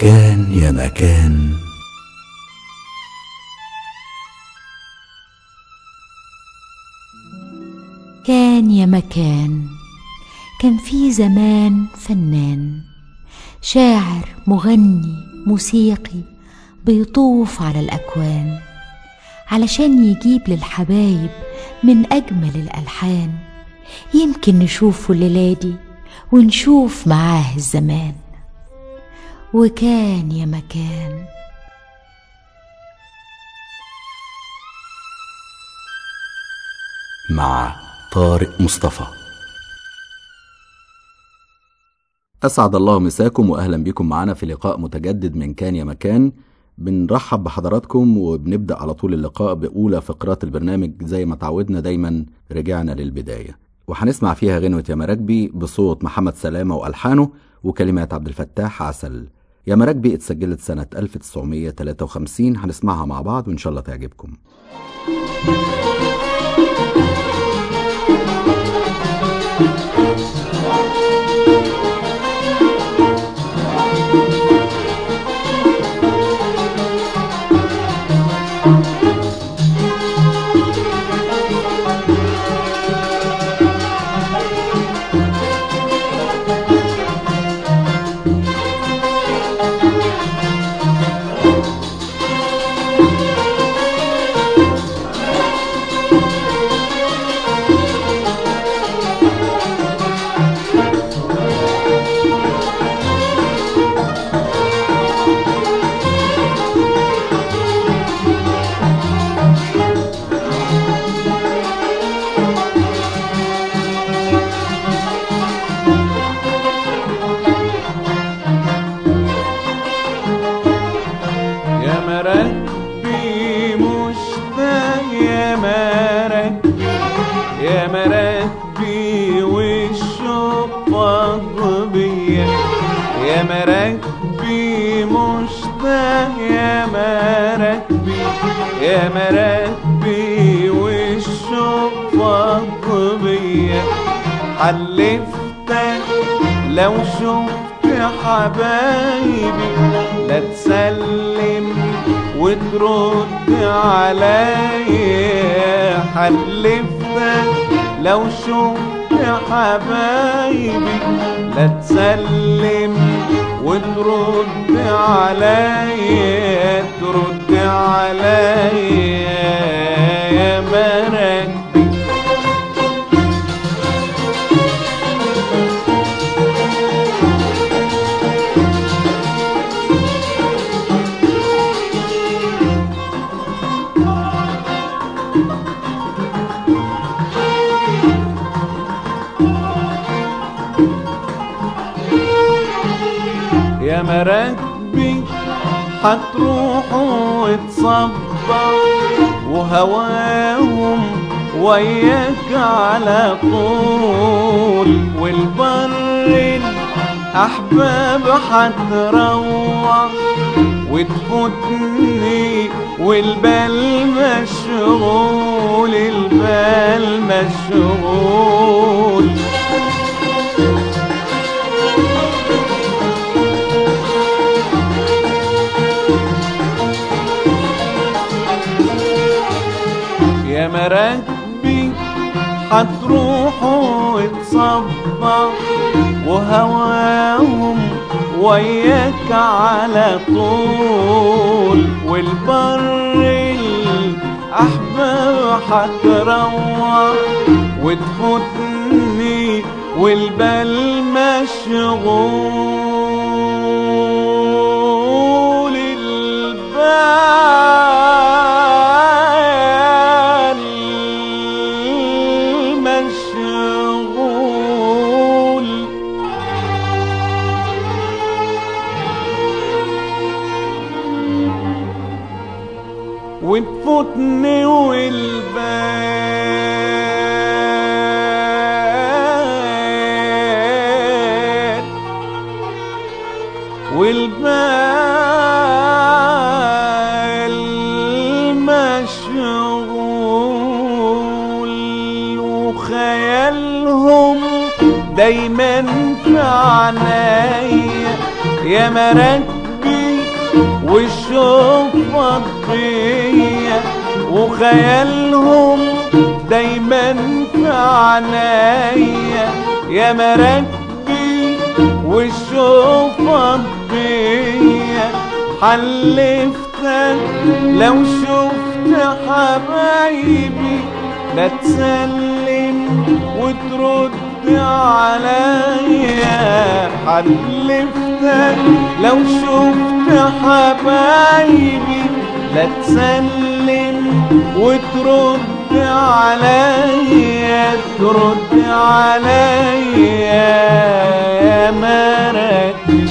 كان يا مكان كان يا مكان كان في زمان فنان شاعر مغني موسيقي بيطوف على الأكوان علشان يجيب للحبايب من أجمل الألحان يمكن نشوفه الليلة دي ونشوف معاه الزمان وكان يا مكان مع طارق مصطفى أسعد الله مساكم وأهلا بكم معنا في لقاء متجدد من كان يا مكان بنرحب بحضراتكم وبنبدأ على طول اللقاء بأولى فقرات البرنامج زي ما تعودنا دايما رجعنا للبداية وهنسمع فيها غنوة يا مراكبي بصوت محمد سلامة وألحانه وكلمات عبد الفتاح عسل يا مراكبي اتسجلت سنة 1953 هنسمعها مع بعض وإن شاء الله تعجبكم يا مراكبي مشتاق يا مراكبي يا مراكبي والشوق فاض بيا يا مراكبي مشتاق يا مراكبي يا مراكبي والشوق فاض بيا حلفتك لو شفت حبايبي لا تسلم وترد عليا حلفتك لو شفت حبايبي لا تسلم وترد عليا ترد عليا يا مراكبي يا مراكبي هتروحوا وتصبر وهواهم وياك على طول والبر الأحباب هتروح وتفوتني والبال مشغول البال مشغول يا مراكبي هتروحوا وتصبر وهواهم وياك على طول والبر الأحباب هتروح وتفوتني والبال مشغول البال مشغول وتفوتني والبال والبال مشغول وخيالهم دايما في عنايا يا مراكبي والشوق فضية وخيالهم دايما في عنايا يا مراكبي والشوق فضية حلفتك لو شفت حبايبي لا تسلم وترد عليا حلفتك لو شفت حبايبي لا تسلم وترد عليا ترد عليا يا مراكبي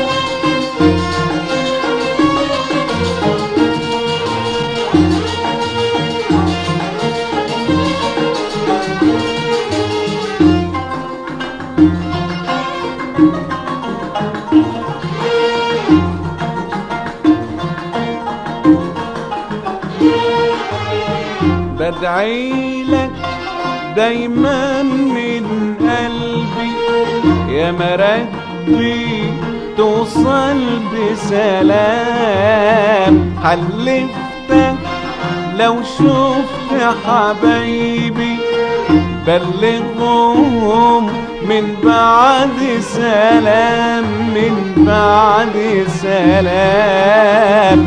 بدعي لك دايما من قلبي يا مراكبي توصل بسلام حلفتك لو شفت حبايبي بلغهم من بعد سلام من بعد سلام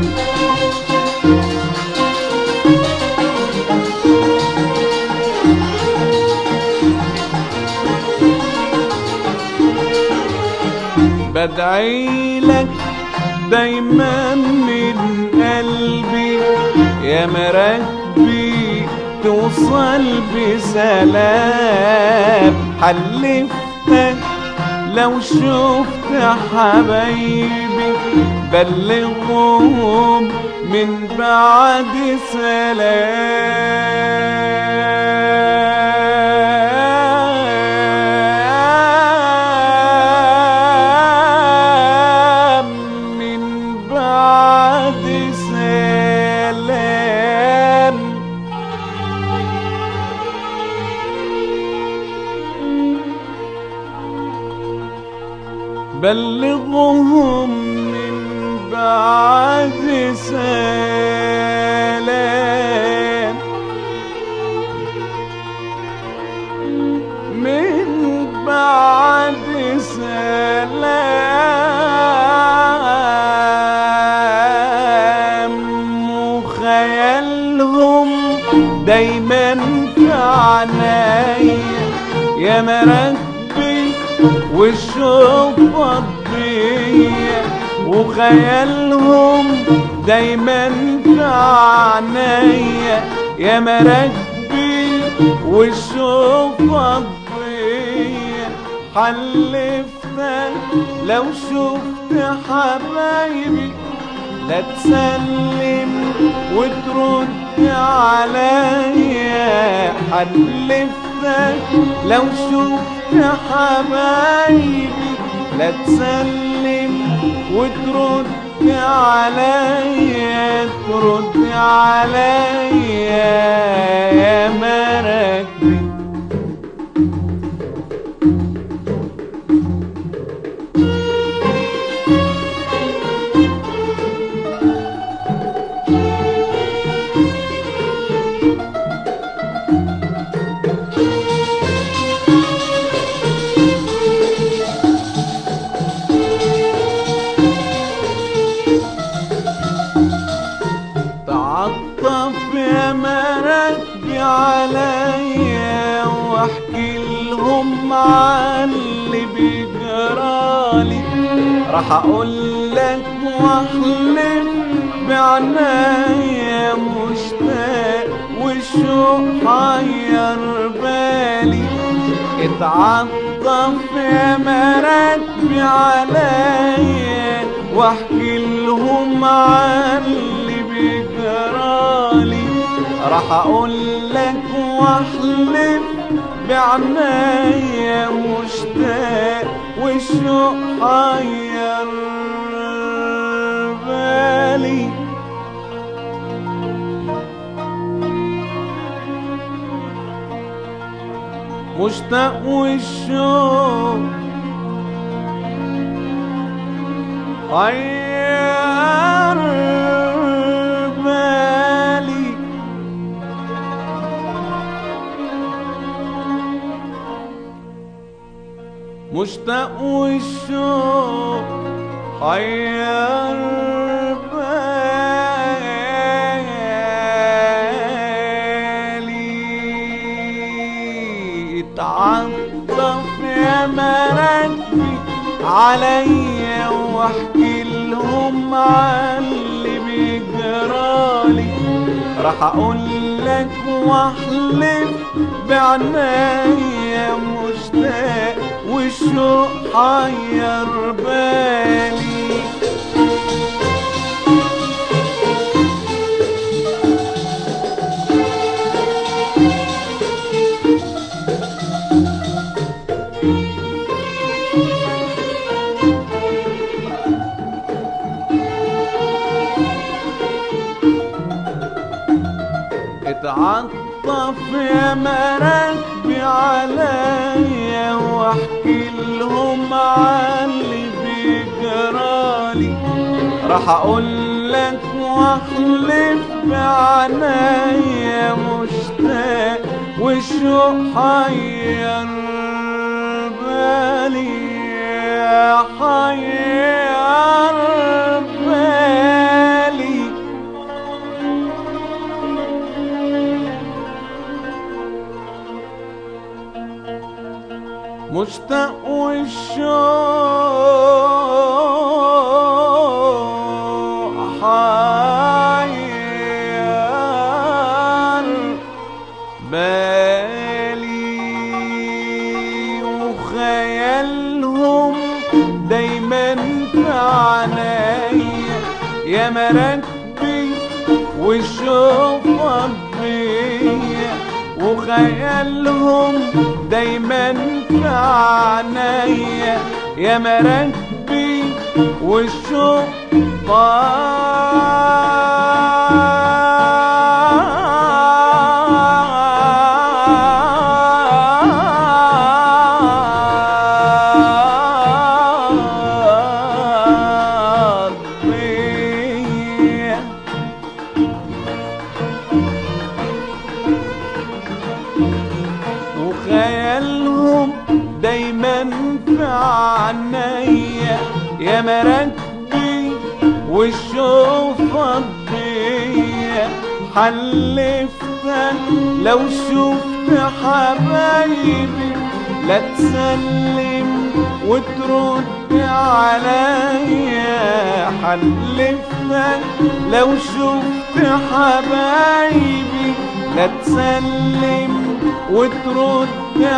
بدعي لك دايما من قلبي يا مراكبي توصل بسلام حلفتك لو شفت حبايبي بلغهم من بعد سلام من بعد سلام بلغهم من بعد سلام من بعد سلام وخيالهم دايما في عنايا يا مراكبي والشوق فضية وخيالهم دايما في عنايا يا مراكبي والشوق فضية حلفتك لو شفت حبايبي لا تسلم وترد عليا حلفتك لو شفت حبايبي لا تسلم وترد عليا ترد عليا يا مراكبي تعطف يا مراكبي عليا واحكي لهم عن اللي بيجرالي راح اقول لك واحلف بعنايا مشتاق والشوق حير بالي اتعطف يا مراكبي عليا واحكي لهم عن اللي بيجرالي راح اقول لك واحلف بعنايا مشتاق والشوق حير بالي مشتاق والشوق حير مشتاق والشوق حير بالي اتعطف يا مراكبي عليا واحكي لهم عاللي بيجرالي راح اقول لك واحلف بعناية مشتاق والشوق حير بالي اتعطف يا مراكبي عليا واحكي لهم عاللي بيجرالي راح اقول لك واحلف بعنايا مشتاق والشوق حير بالي حير بالي مشتاق والشوق حير بالي وخيالهم دايما في عنايا يا مراكبي والشوق بيا وخيالهم دايما في عنايا يا مراكبي والشوق طار بيا وخيالهم دايما في عنايا يا مراكبي والشوق فضية حلفتك لو شفت حبايبي لا تسلم وترد عليا حلفتك لو شفت حبايبي لا تسلم وترد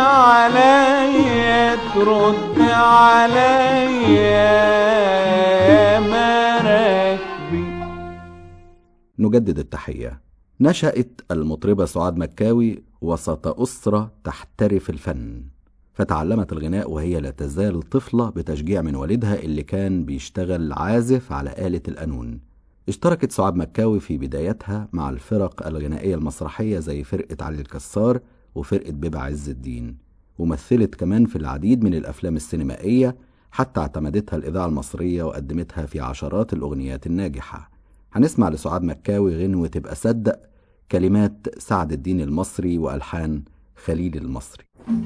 عليا ترد عليا يا مراكبي نجدد التحية نشأت المطربة سعاد مكاوي وسط أسرة تحترف الفن فتعلمت الغناء وهي لا تزال طفلة بتشجيع من والدها اللي كان بيشتغل عازف على آلة القانون اشتركت سعاد مكاوي في بدايتها مع الفرق الغنائية المسرحية زي فرقة علي الكسار وفرقة بيبة عز الدين ومثلت كمان في العديد من الأفلام السينمائية حتى اعتمدتها الإذاعة المصرية وقدمتها في عشرات الأغنيات الناجحة هنسمع لسعاد مكاوي غنوة تبقى صدق كلمات سعد الدين المصري وألحان خليل المصري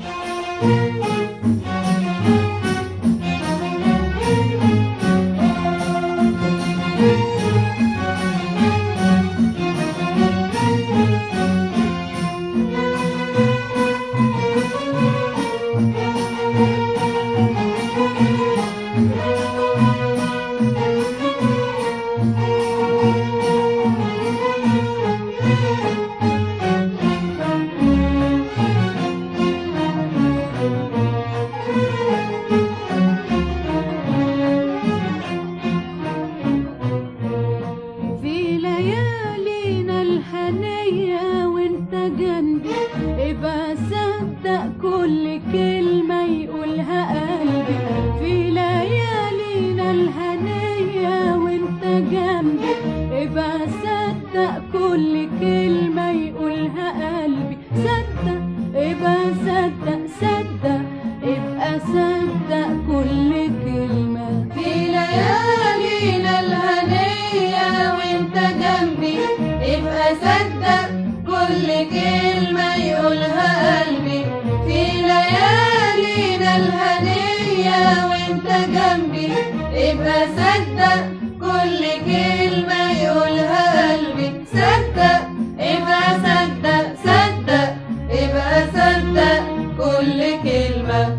في ليالينا الحنية وانت جنبي ابقى صدق كل كلمة يقولها قلبي في ليالينا الحنية وانت جنبي ابقى صدق كل كلمة يقولها قلبي صدق ابقى صدق صدق ابقى صدق كل كلمة في ليالينا الهنية وانت جنبي ابقى صدق كل كلمة يقولها قلبي في ليالينا الهنية جنبي ابقى صدق كل كلمة يقولها قلبي صدق ابقى صدق صدق ابقى صدق كل كلمة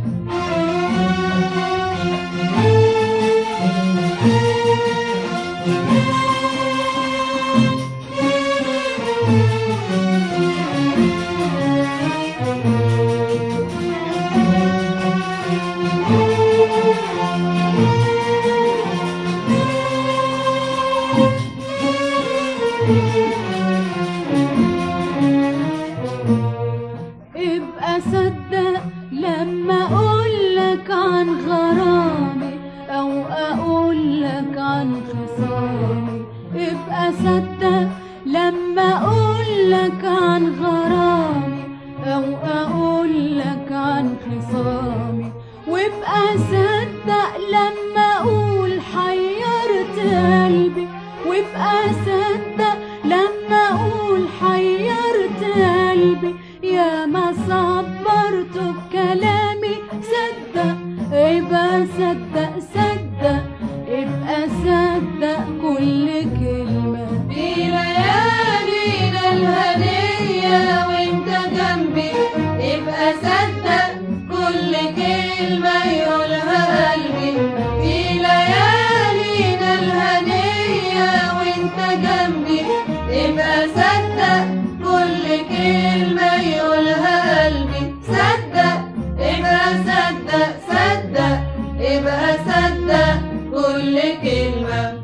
ابقى صدق لما اقولك عن غرامي او اقولك عن خصامي ابقى صدق لما اقولك عن غرامي او اقولك عن خصامي وابقى صدق لما اقول حيرت قلبي وابقى صدق لما اقول حيرت قلبي يا ما صبرت بكلامي صدق ابقى صدق صدق ابقى صدق كل كلمة في ليالينا الهنية وانت جنبي ابقى صدق كل كلمة يقولها قلبي في ليالينا الهنية وانت جنبي ابقى صدق كل كلمة يقولها قلبي صدق ابقى صدق صدق ابقى صدق كل كلمة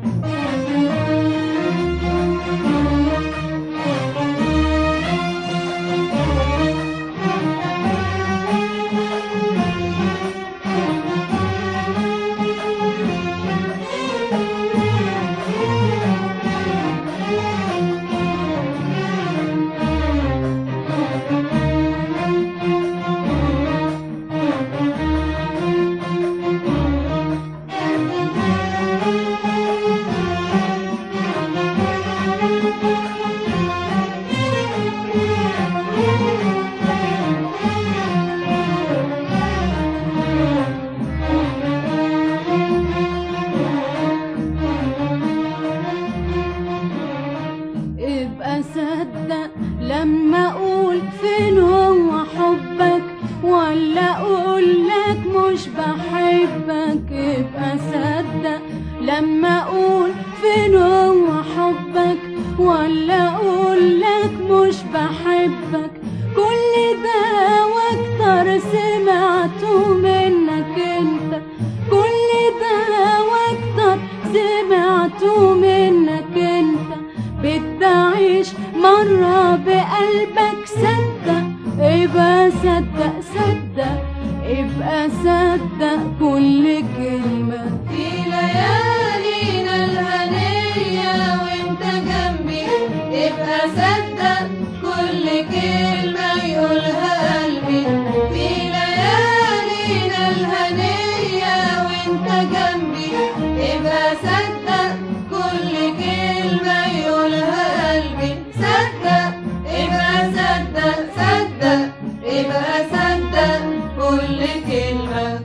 ابقى صدق لما اقول فين هو حبك ولا اقول لك مش بحبك ابقى صدق لما اقول فين هو حبك ولا اقول لك مش بحبك كل ده واكتر سمعته منك انت كل ده واكتر سمعته منك انت بتعيش مرة بقلبك صدق ابقى صدق صدق ابقى صدق كل كلمة في ليالينا الهنية وانت جنبي ابقى صدق كل كلمة يقولها قلبي في ليالينا الهنية وانت جنبي ابقى صدق كل كلمة يقولها قلبي صدق ابقى صدق صدق ابقى صدق كل كلمة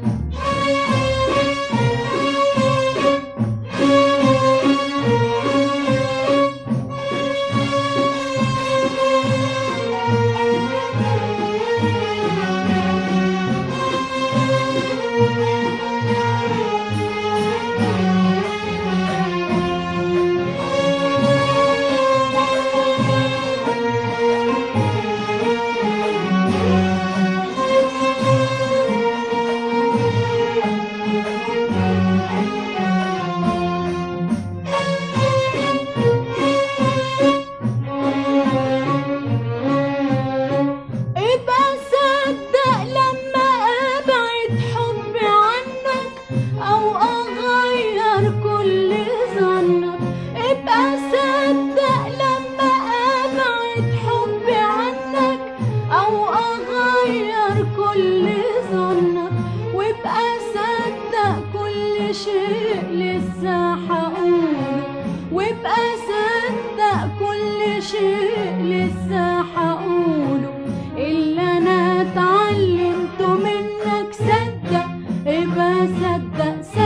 ابقى صدق لما ابعد حبي عنك او اغير كل ظنك ابقى صدق لما ابعد حبي عنك او اغير كل ظنك وابقى صدق كل شيء لسه هقوله وابقى صدق كل شيء لسه هقوله اللي انا اتعلمته منك صدق ابقى صدق صدق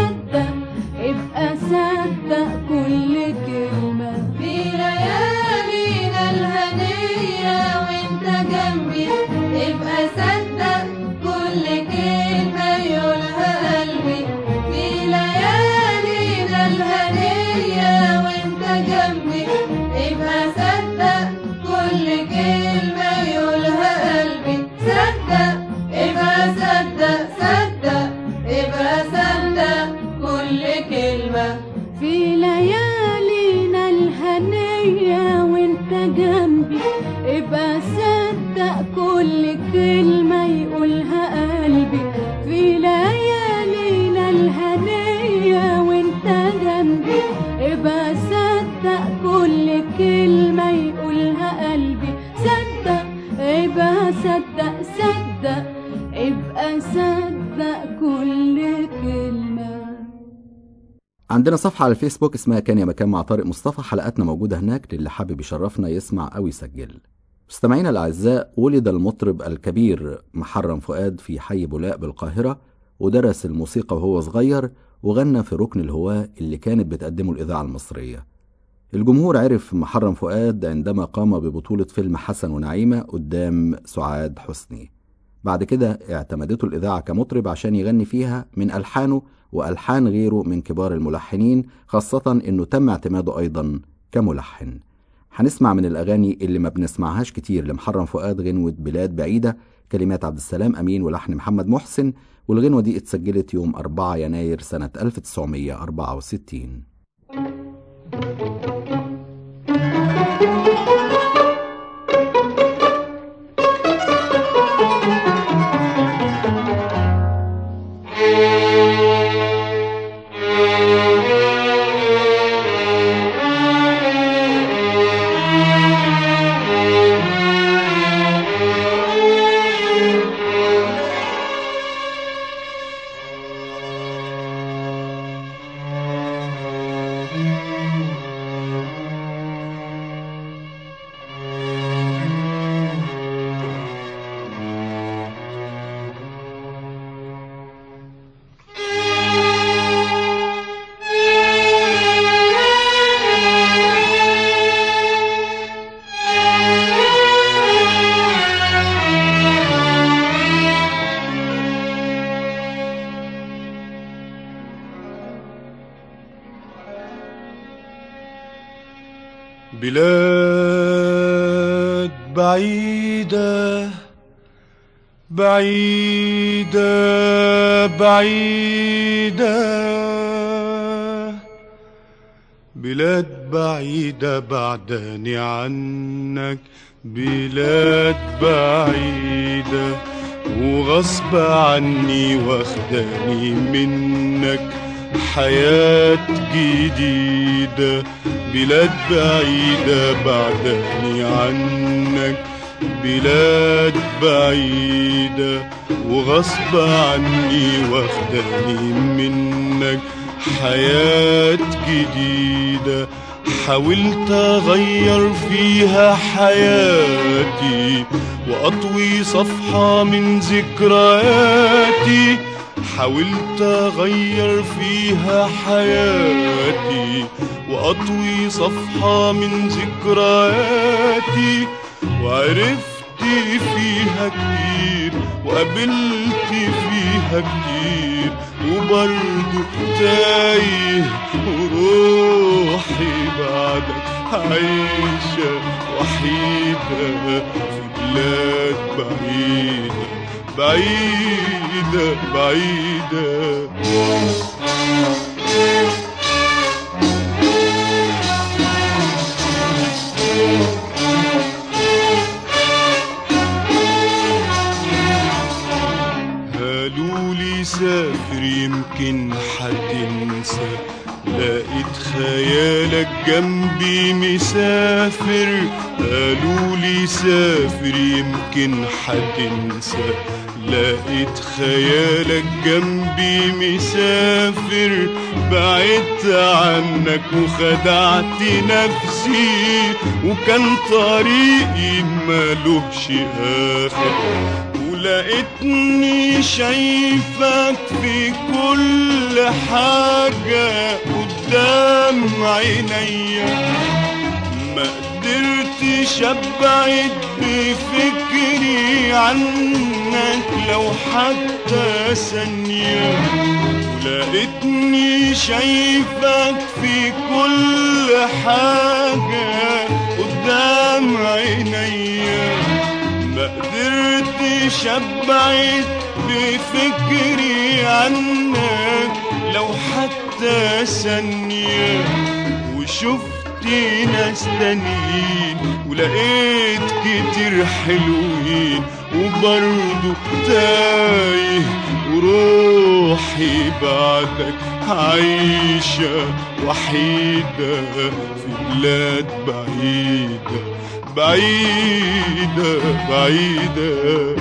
ابقى صدق كل كلمة يقولها قلبي في ليالينا الهنية وانت جنبي ابقى صدق كل كلمة يقولها قلبي صدق ابقى صدق صدق ابقى صدق كل كلمة عندنا صفحة على الفيسبوك اسمها كان يا مكان مع طارق مصطفى حلقاتنا موجودة هناك للي حابب يشرفنا يسمع أو يسجل مستمعينا الأعزاء ولد المطرب الكبير محرم فؤاد في حي بولاق بالقاهرة ودرس الموسيقى وهو صغير وغنى في ركن الهواة اللي كانت بتقدمه الإذاعة المصرية الجمهور عرف محرم فؤاد عندما قام ببطولة فيلم حسن ونعيمة قدام سعاد حسني بعد كده اعتمدته الإذاعة كمطرب عشان يغني فيها من ألحانه وألحان غيره من كبار الملحنين خاصة إنه تم اعتماده أيضا كملحن هنسمع من الأغاني اللي ما بنسمعهاش كتير لمحرم فؤاد غنوة بلاد بعيدة كلمات عبد السلام أمين ولحن محمد محسن والغنوة دي اتسجلت يوم 4 يناير سنة 1964 بلاد بعيدة بعيدة بعيدة بلاد بعيدة بعداني عنك بلاد بعيدة وغصب عني واخداني منك حياة جديدة بلاد بعيدة بعداني عنك بلاد بعيدة وغصب عني واخداني منك حياة جديدة حاولت أغير فيها حياتي وأطوي صفحة من ذكرياتي حاولت أغير فيها حياتي وأطوي صفحة من ذكرياتي وعرفت فيها كتير وقابلت فيها كتير وبرضه تايه وروحي بعدك عايشة وحيدة في بلاد بعيدة بعيدة بعيدة قالوا لي سافر يمكن حتنسى لقيت خيالك جنبي مسافر قالوا لي سافر يمكن حتنسى لقيت خيالك جنبي مسافر بعدت عنك وخدعت نفسي وكان طريقي ملوش آخر ولقيتني شايفك في كل حاجة قدام عينيا ما قدرتش ابعد بفكري عنك لو حتى ثانية ولقيتني شايفك في كل حاجة قدام عينيا ما قدرتش ابعد بفكري عنك لو حتى ثانية وشفت ناس تانيين ولقيت كتير حلوين وبرضه تايه وروحي بعدك عايشة وحيدة في بلاد بعيدة بعيدة بعيدة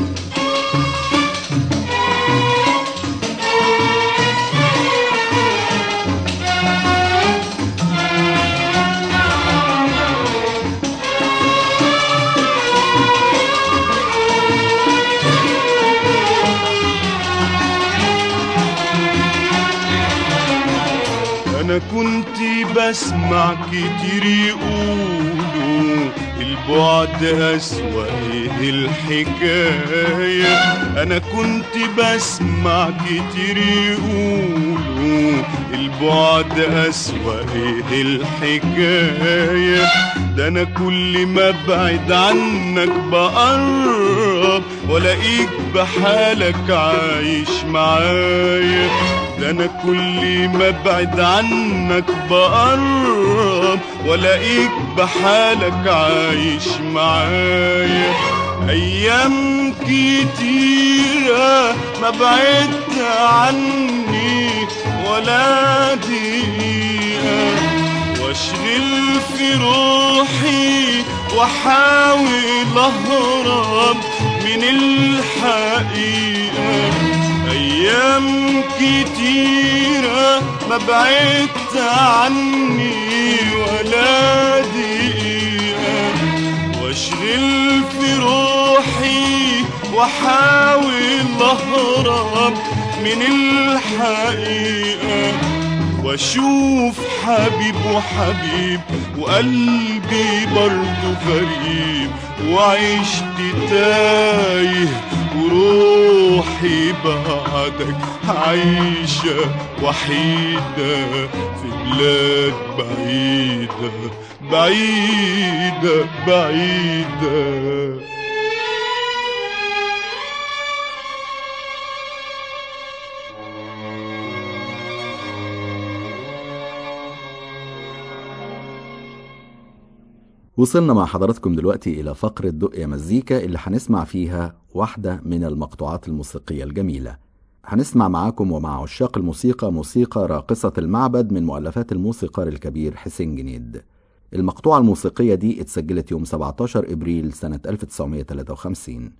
انا كنت بسمع كتير يقولوا البعد اسوأ ايه الحكاية انا كنت بسمع كتير يقولوا البعد اسوأ ايه الحكاية ده انا كل ما ابعد عنك بقرب والاقيك بحالك عايش معايا ده انا كل ما ابعد عنك بقرب والاقيك بحالك عايش معايا ايام كتيرة ما بعدت عني ولا دقيقة واشغل في روحي واحاول اهرب من الحقيقة ايام كتيرة ما بعدت عني ولا دقيقة واشغل في روحي واحاول اهرب من الحقيقة واشوف حبيب وحبيب وقلبي برضه غريب وعشت تايه وروحي بعدك عايشة وحيدة في بلاد بعيدة بعيدة بعيدة وصلنا مع حضراتكم دلوقتي إلى فقرة دق يا مزيكا اللي هنسمع فيها واحدة من المقطوعات الموسيقية الجميلة هنسمع معاكم ومع عشاق الموسيقى موسيقى راقصة المعبد من مؤلفات الموسيقار الكبير حسين جنيد المقطوعة الموسيقية دي اتسجلت يوم 17 إبريل سنة 1953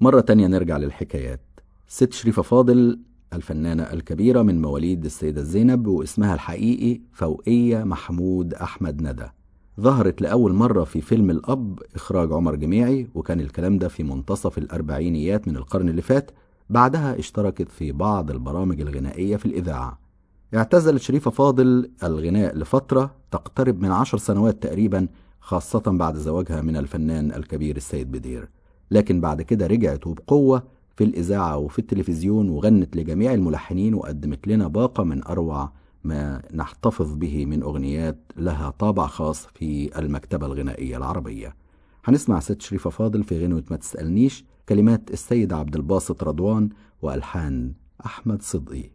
مرة تانية نرجع للحكايات ست شريفة فاضل الفنانة الكبيرة من مواليد السيدة زينب واسمها الحقيقي فوقية محمود أحمد ندى ظهرت لأول مرة في فيلم الأب إخراج عمر جميعي وكان الكلام ده في منتصف الأربعينيات من القرن اللي فات بعدها اشتركت في بعض البرامج الغنائية في الإذاعة اعتزلت شريفة فاضل الغناء لفترة تقترب من عشر سنوات تقريبا خاصة بعد زواجها من الفنان الكبير السيد بدير لكن بعد كده رجعت وبقوة في الإذاعة وفي التلفزيون وغنت لجميع الملحنين وقدمت لنا باقة من أروع ما نحتفظ به من أغنيات لها طابع خاص في المكتبة الغنائية العربية هنسمع ست شريفة فاضل في غنوة ما تسألنيش كلمات السيد عبد الباسط رضوان وألحان أحمد صدقي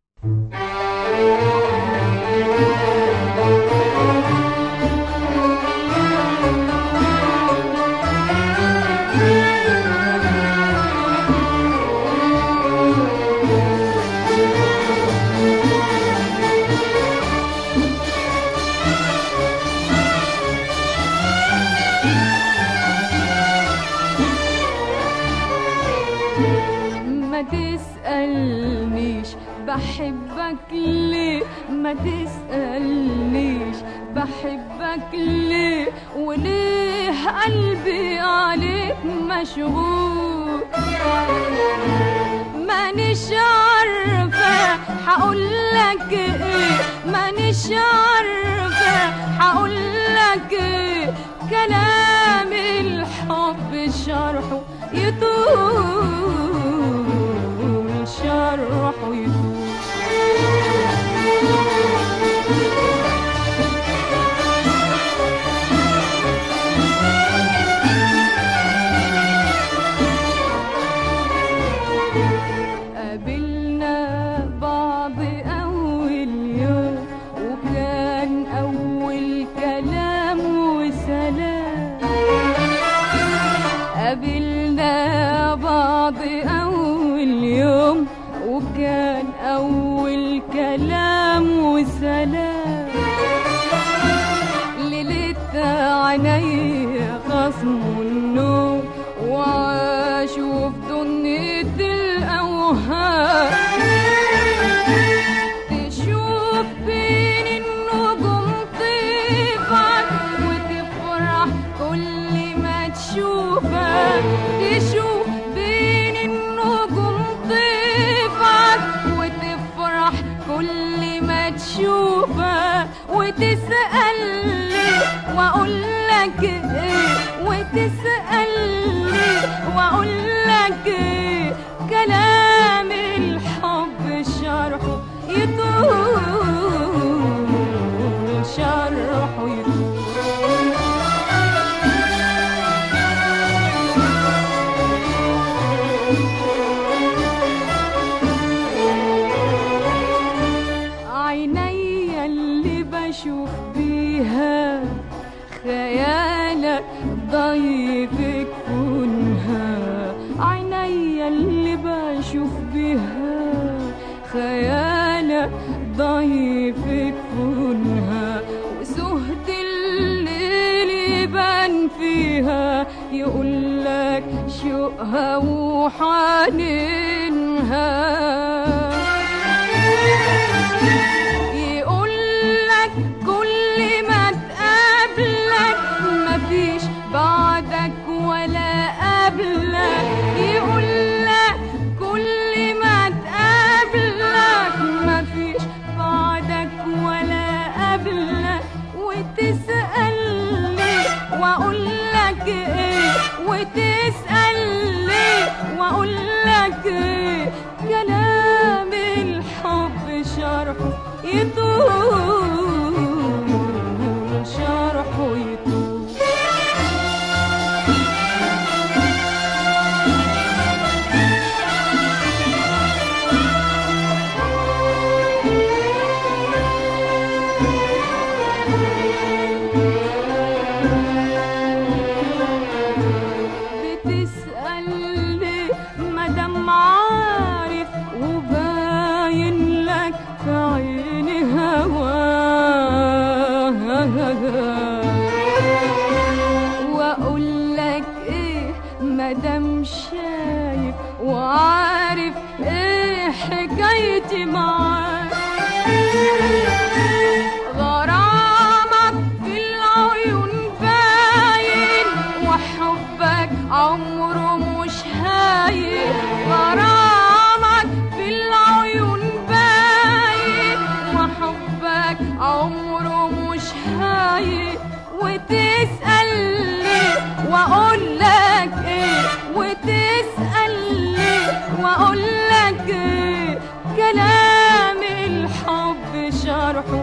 ما تسألنيش بحبك ليه ما تسألنيش بحبك ليه وليه قلبي عليك مشغول مانيش عارفة هقولك ايه مانيش عارفة هقولك ايه كلام الحب شرحه يطول شرحه يطول قابلنا بعض أول يوم وكان أول كلام وسلام قابلنا بعض أول يوم وكان أول كلام وسلام ليلتها عينيا خصموا النوم وعاشوا في دنيا الأوهام تشوف بين النجوم طيفك وتفرح كل ما تشوفك تشوف بين النجوم طيفك وتفرح كل ما تشوفك وتسألني وأقول لك إيه وتسألني وأقول لك إيه كلام الحب شرحه يطول شرحه يطول عيني اللي بشوف بيها خيالك ضيف كونها عيني اللي بشوف بيها خيالك ضيف كونها وسهد الليل يبان فيها يقولك شوقها وحنينها يقولك كل ما تقابلك مفيش بعدك ولا قبلك يقولك كل ما تقابلك مفيش بعدك ولا قبلك وتسألني وأقولك إيه وتسألني وأقولك إيه كلام الحب شرحه يطول شرحه يطول بتسألني مادام عارف وباين لك في عيني هواه واقول لك ايه مادام شايف وعارف ايه حكايتي معاك غرامك في العيون باين وحبك عمره مش هاين غرامك في العيون باين وحبك عمره مش هاين وتسألني واقول لك ايه وتسألني واقول لك ايه كلام الحب شرحه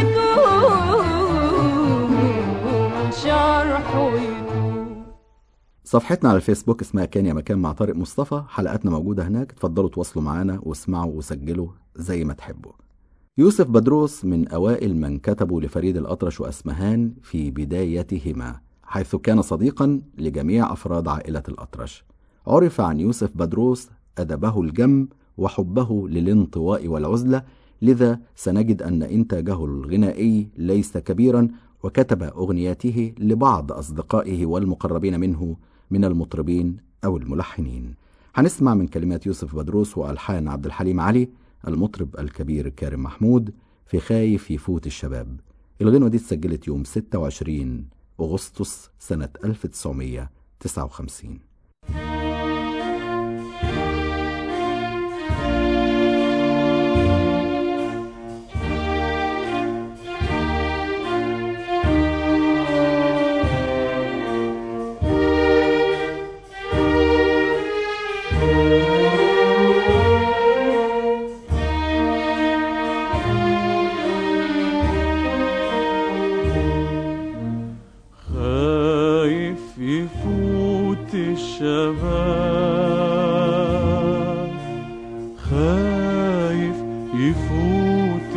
يدوم شرحه يدوم صفحتنا على الفيسبوك اسمها كان يا مكان مع طارق مصطفى حلقاتنا موجودة هناك اتفضلوا تواصلوا معانا واسمعوا وسجلوا زي ما تحبوا يوسف بدروس من أوائل من كتبوا لفريد الأطرش وأسمهان في بدايتهما حيث كان صديقا لجميع أفراد عائلة الأطرش عرف عن يوسف بدروس أدبه الجم وحبه للانطواء والعزلة لذا سنجد أن إنتاجه الغنائي ليس كبيرا وكتب أغنياته لبعض أصدقائه والمقربين منه من المطربين أو الملحنين هنسمع من كلمات يوسف بدروس وألحان عبد الحليم علي المطرب الكبير كارم محمود في خايف يفوت الشباب الغنوة دي اتسجلت يوم 26 أغسطس سنة 1959 خايف يفوت الشباب خايف يفوت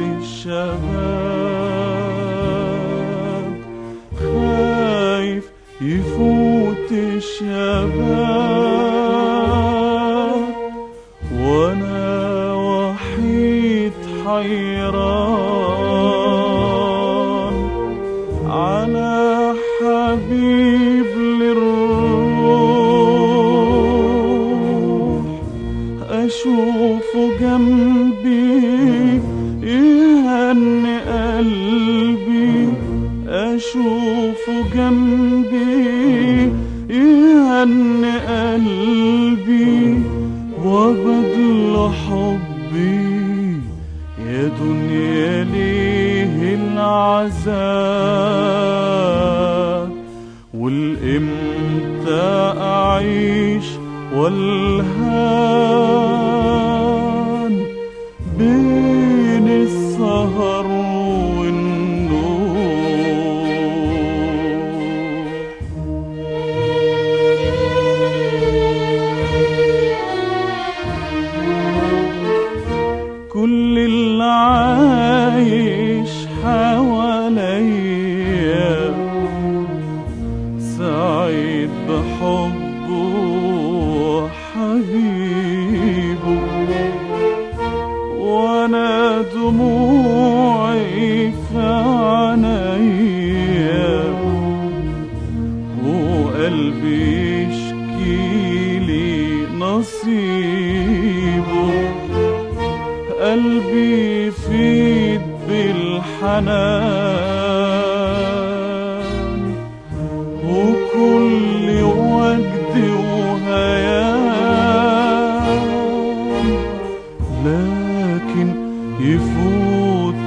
الشباب خايف يفوت الشباب وانا وحيد حيران على حبيب للروح أشوفه جنبي يهني قلبي أشوفه جنبي يهني قلبي وبدل حبي يا دنيا ليه العذاب والامتى اعيش والهان بين السهر والنور كل اللي عايش حواليا سعيد بحبه وحبيبه وانا دموعي في عينيا وقلبي يشكي لي نصيبه قلبي يفيد بالحنان وكل وجد وهيان لكن يفوت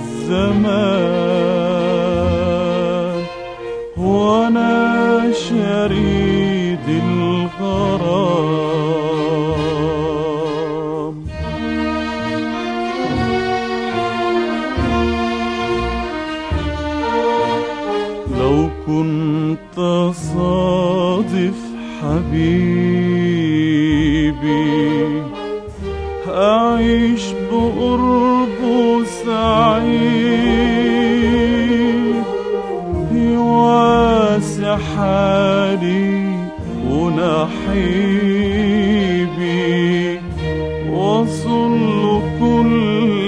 الزمان وانا شريد الغرام لو كنت صادف حبيبي أعيش بقربه سعيد يواسع حالي ونحيبي وصل له كل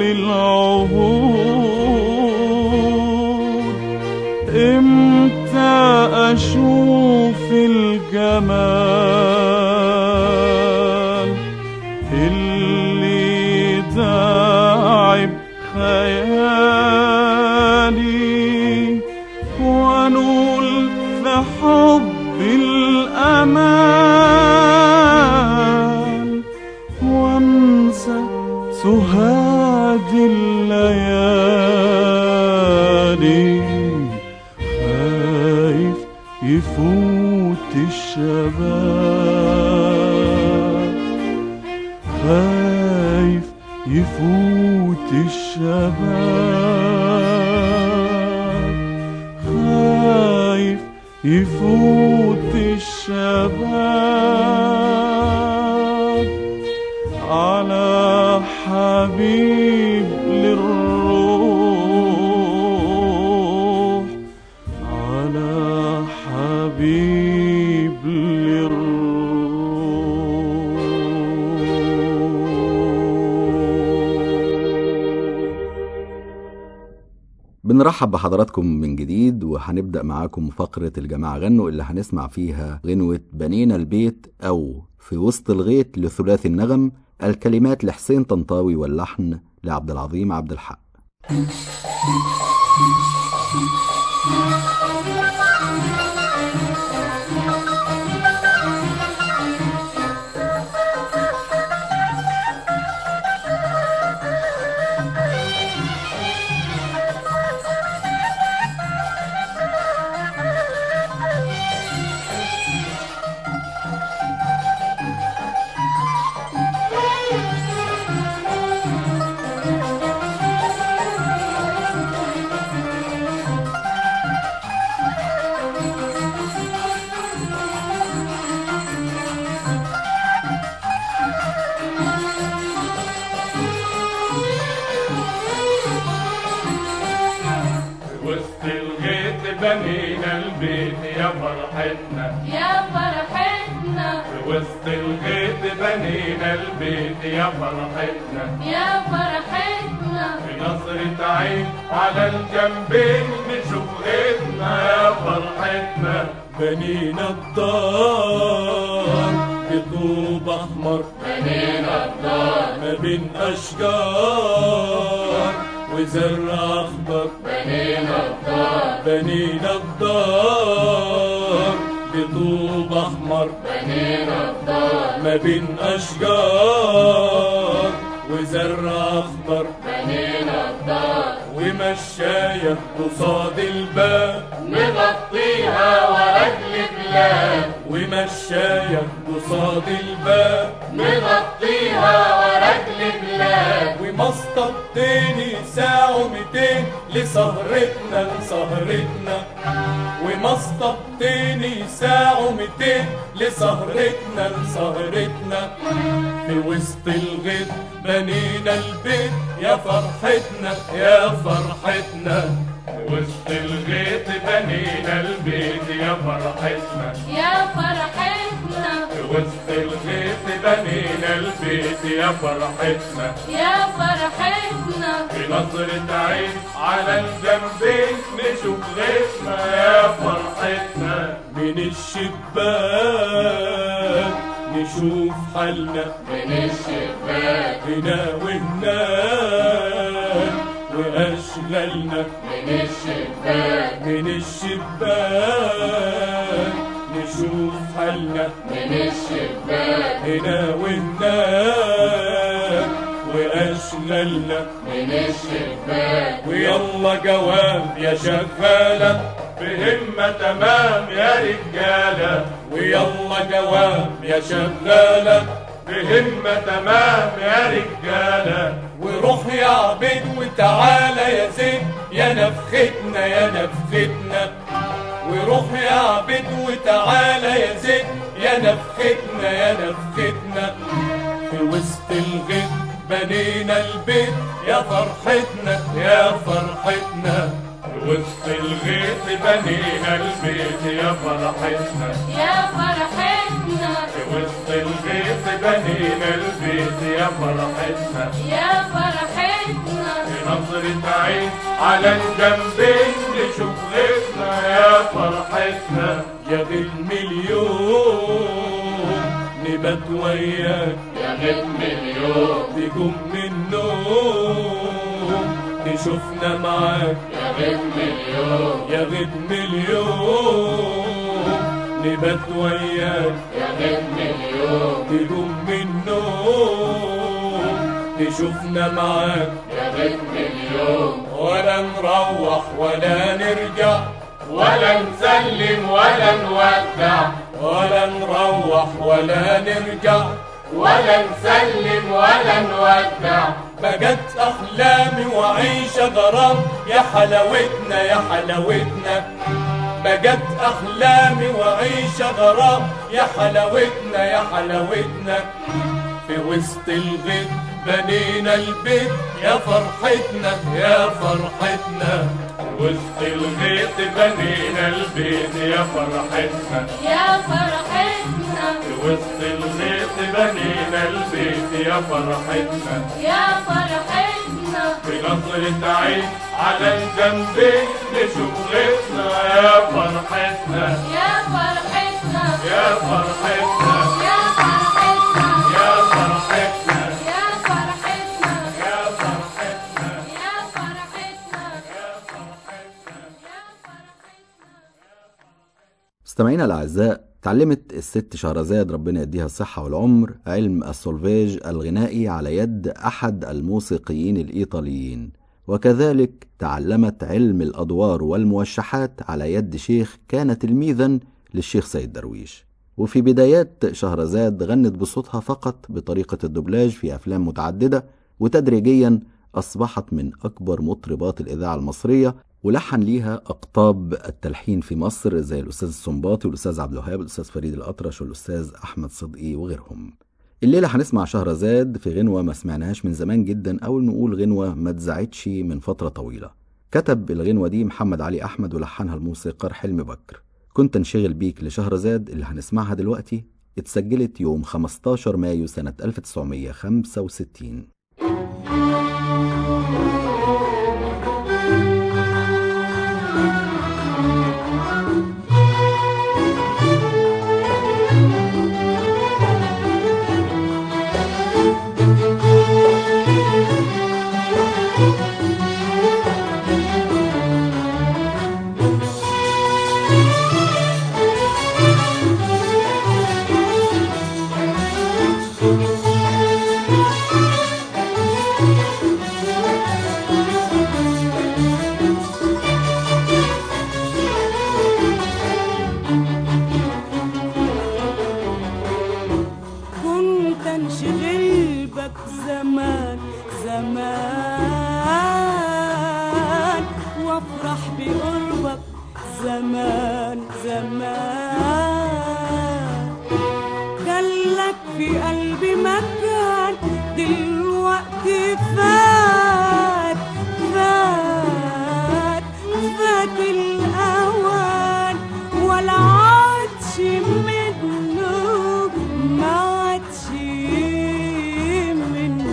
العهود امتى اشوف الجمال الآمال وانسى سهاد الليالي خايف يفوت الشباب خايف يفوت الشباب خايف يفوت الشباب على حبيب للروح على حبيب للروح بنرحب بحضراتكم من جديد وهنبدأ معاكم فقرة الجماعة غنوا اللي هنسمع فيها غنوة بنينا البيت أو في وسط الغيط لثلاثي النغم الكلمات لحسين طنطاوي واللحن لعبد العظيم عبد الحق وسط الغيط بنينا البيت يا فرحتنا يا فرحتنا في وسط الغيط بنينا البيت يا فرحتنا يا فرحتنا بنظرة عين على الجنبين نشوف غيطنا يا فرحتنا بنينا الدار بطوب احمر بنينا الدار ما بين اشجار وزرع اخضر بنينا الدار بنينا الدار بطوب احمر بنينا الدار ما بين اشجار وزرع اخضر بنينا الدار ومشاية قصاد الباب نغطيها ورجل بلاد ومشاية قصاد الباب نغطيها ورجل بلاد ومسطب تاني ساعة ومتين لسهرتنا لسهرتنا ومسطب تاني ساعة ومتين لسهرتنا لسهرتنا في وسط الغيط بنينا البيت يا فرحتنا يا فرحتنا في وسط الغيط بنينا البيت يا فرحتنا يا فرحتنا في وسط الغيط بنينا البيت يا فرحتنا يا فرحتنا بنظرة عين على الجنبين نشوف غيثنا يا فرحتنا من الشباك نشوف حالنا من الشباك هنا وهناك وأشغالنا من الشباك من الشباك نشوف حالنا من الشباك هنا وهناك وأشغالنا من الشباك ويلا جواب يا شغالة بهمة تمام يا رجالة ويلا جواب يا شغالة بهمة تمام يا رجالة وروح يا عبيد وتعالى يا زين يا نفختنا يا نفختنا وروح يا عبيد وتعالى يا زين يا نفختنا يا نفختنا في وسط الغيط بنينا البيت يا فرحتنا يا فرحتنا في وسط الغيط بنينا البيت يا فرحتنا يا فرحتنا في وسط الغيط بنينا البيت يا فرحتنا يا فرحتنا بنظرة عين على الجنبين نشوف غيرنا يا فرحتنا يا غير مليون نبات وياك يا غير مليون تقوم من النوم نشوفنا معاك يا غير مليون يا غير مليون اللي بات وياك يا غم اليوم تقوم من النوم تشوفنا معاك يا غم اليوم ولا نروح ولا نرجع ولا نسلم ولا نودع ولا نروح ولا نرجع ولا نسلم ولا نودع بقت أحلامي وعيشة غرام يا حلاوتنا يا حلاوتنا بقت أحلامي وعيشة غرام يا حلاوتنا يا حلاوتنا في وسط الغيط بنينا البيت يا فرحتنا يا فرحتنا وسط الغيط بنينا البيت يا فرحتنا يا فرحتنا وسط الغيط بنينا البيت يا فرحتنا يا فرحتنا بنظرة عين على الجنبين نشوف غيرنا يا فرحتنا يا فرحتنا يا فرحتنا يا فرحتنا يا فرحتنا يا فرحتنا يا فرحتنا يا فرحتنا مستمعينا الأعزاء تعلمت الست شهرزاد ربنا يديها الصحة والعمر علم السولفيج الغنائي على يد أحد الموسيقيين الإيطاليين وكذلك تعلمت علم الأدوار والموشحات على يد شيخ كان تلميذا للشيخ سيد درويش وفي بدايات شهرزاد غنت بصوتها فقط بطريقة الدبلاج في أفلام متعددة وتدريجيا أصبحت من أكبر مطربات الإذاعة المصرية ولحن ليها أقطاب التلحين في مصر زي الأستاذ السنباطي والأستاذ عبد الوهاب والأستاذ فريد الأطرش والأستاذ أحمد صدقي وغيرهم الليلة هنسمع شهرزاد في غنوة ما سمعناهاش من زمان جدا أو نقول غنوة ما اتذاعتش من فترة طويلة كتب الغنوة دي محمد علي أحمد ولحنها الموسيقار حلمي بكر كنت انشغل بيك لشهرزاد اللي هنسمعها دلوقتي اتسجلت يوم 15 مايو سنة 1965 كنت انشغل بك زمان زمان وافرح بقربك زمان زمان كان لك في قلبي مكان دلوقتي فات فات فات الاوان ولا عادش منه ما عادش منه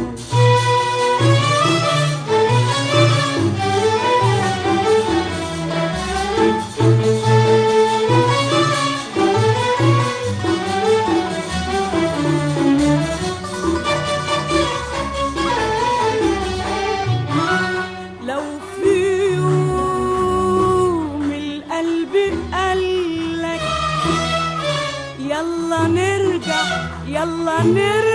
لو في يوم القلب قالك يلا نرجع يلا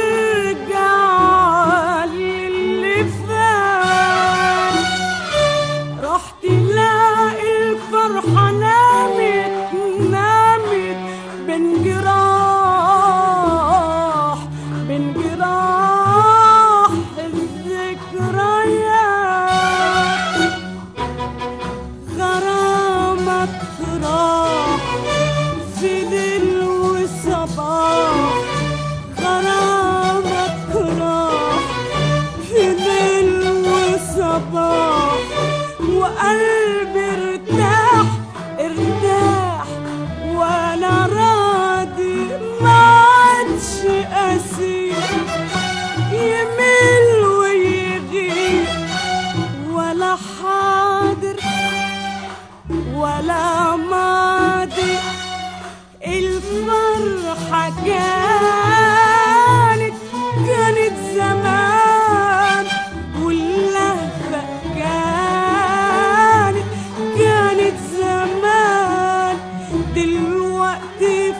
نرجع للي فات راح تلاقي الفرحة نامت نامت بين جراح بين جراح الذكريات غرامك راح في ليل وصباح غرامك راح في ليل وصباح وقلبي ارتاح ارتاح وانا راضي ما عادش اسير يميل ويغيب ولا حاضر ولا ماضي الفرحة كانت كانت زمان واللهفة كانت كانت زمان دلوقتي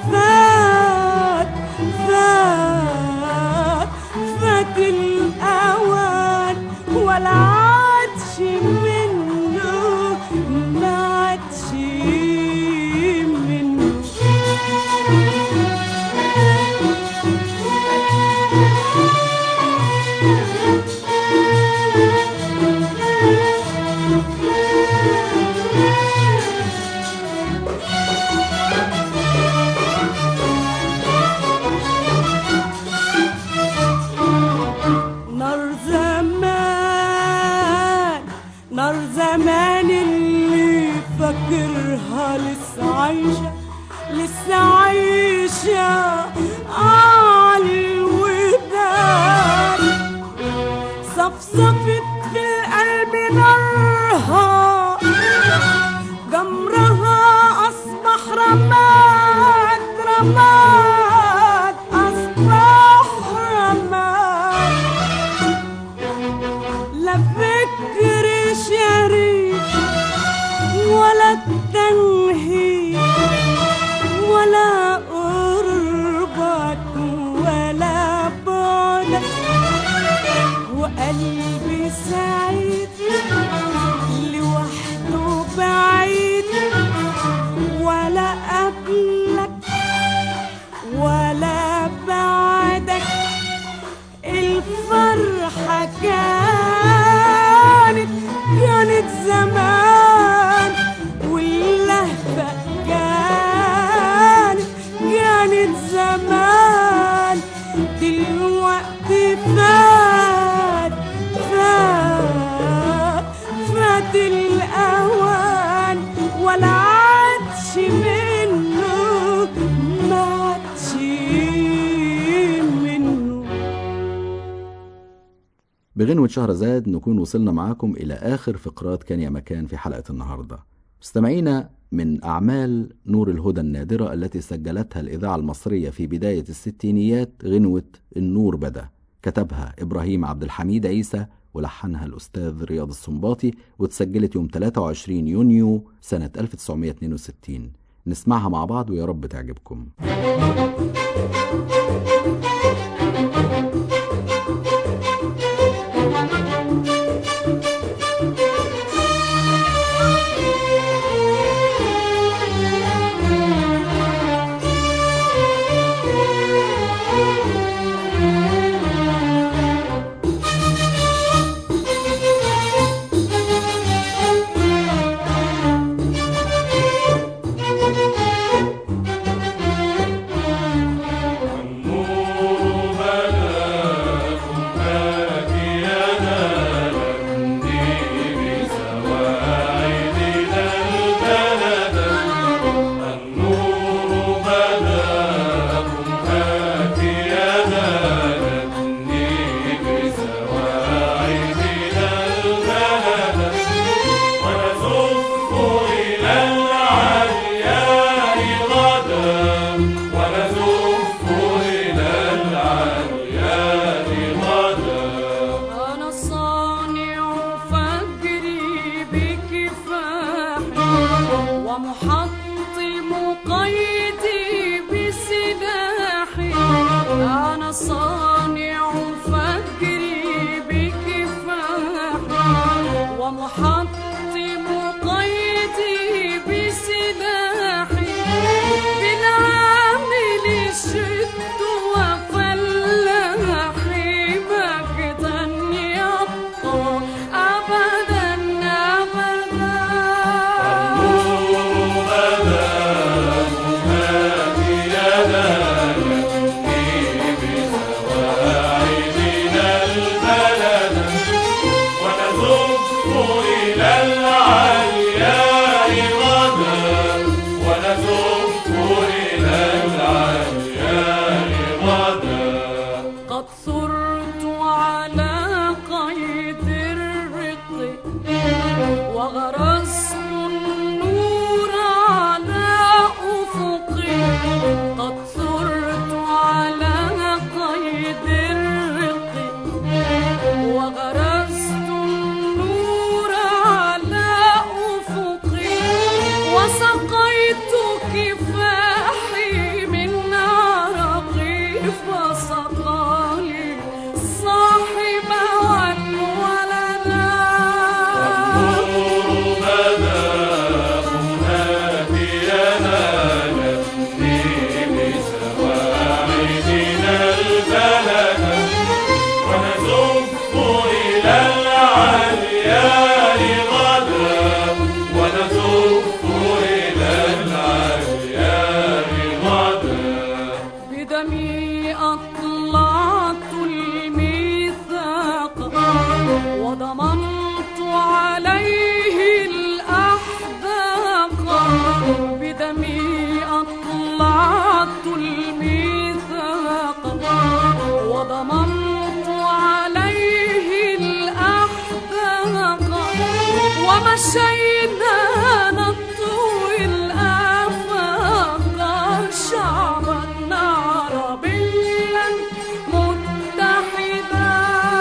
كانت زمان دلوقتي فات فات فات الأوان ولا عادش منه ما عادش منه بغنوة شهرزاد نكون وصلنا معاكم إلى آخر فقرات كان يا مكان في حلقة النهاردة مستمعينا من أعمال نور الهدى النادرة التي سجلتها الإذاعة المصرية في بداية الستينيات غنوة النور بدا كتبها إبراهيم عبد الحميد عيسى ولحنها الأستاذ رياض السنباطي واتسجلت يوم 23 يونيو سنة 1962 نسمعها مع بعض ويا رب تعجبكم أنا صانع فجري بكفاحي ومحطم قيدي بسلاحي أنا صانع فجري بكفاحي ومحطم قيدي بسلاحي بالعامل شد وفلاحي مجدا يبقى أبدا أبدا قد ثرت على قيد الرق وغرست النور على أفقي قد ثرت على قيد الرق وغرست النور على أفقي وسقيت كفاحي من عرقي فسقى لي صاحب والولدا بدمي أطلعت الميثاق وضمنت عليه الأحداق بدمي أطلعت الميثاق وضمنت عليه الأحداق ومشينا نطوي الآفاق شعبا عربيا متحدا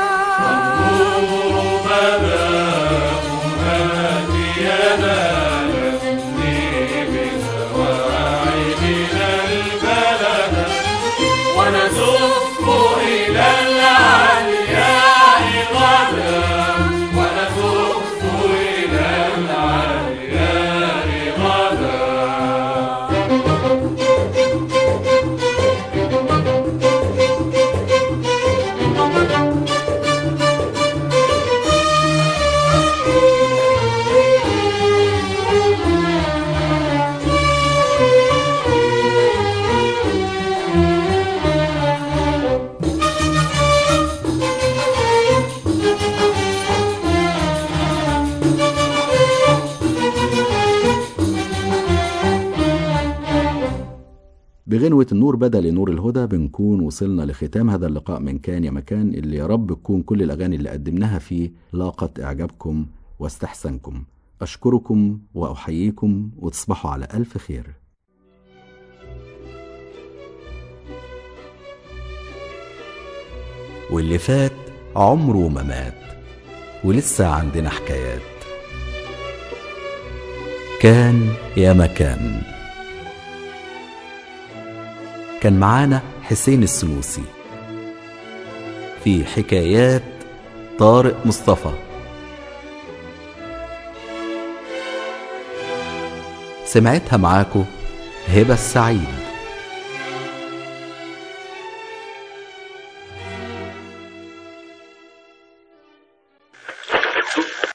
ونزف إلى العلياء غدا ونزف إلى العلياء غدا غنوة النور بدل نور الهدى بنكون وصلنا لختام هذا اللقاء من كان يا مكان اللي يا رب تكون كل الأغاني اللي قدمناها فيه لاقت إعجابكم واستحسنكم أشكركم وأحييكم وتصبحوا على ألف خير واللي فات عمره ما مات ولسه عندنا حكايات كان يا مكان كان معانا حسين السنوسي في حكايات طارق مصطفى سمعتها معاكو هبة السعيد